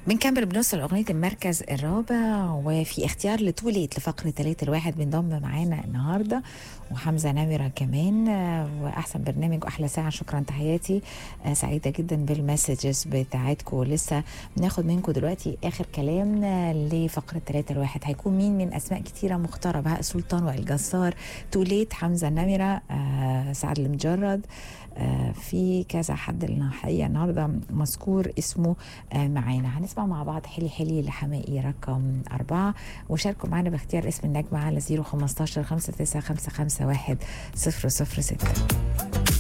بنكمل بنوصل لأغنية المركز الرابع وفي اختيار لتوليت لفقرة تلاتة الواحد بينضم معانا النهاردة وحمزة نمرة كمان آه، وأحسن برنامج وأحلى ساعة شكرا تحياتي آه، سعيدة جدا بالمسجز بتاعتكم لسه بناخد منكم دلوقتي آخر كلام آه، لفقرة تلاتة الواحد هيكون مين من أسماء كتيرة مختارة بهاء سلطان وائل جسار توليت حمزة نمرة آه، سعد المجرد آه، في كذا حد الحقيقة النهاردة مذكور اسمه آه، معانا هنسمع مع بعض حلي حلي لحمائي رقم أربعة وشاركوا معنا باختيار اسم النجمة على 015 5955 1 006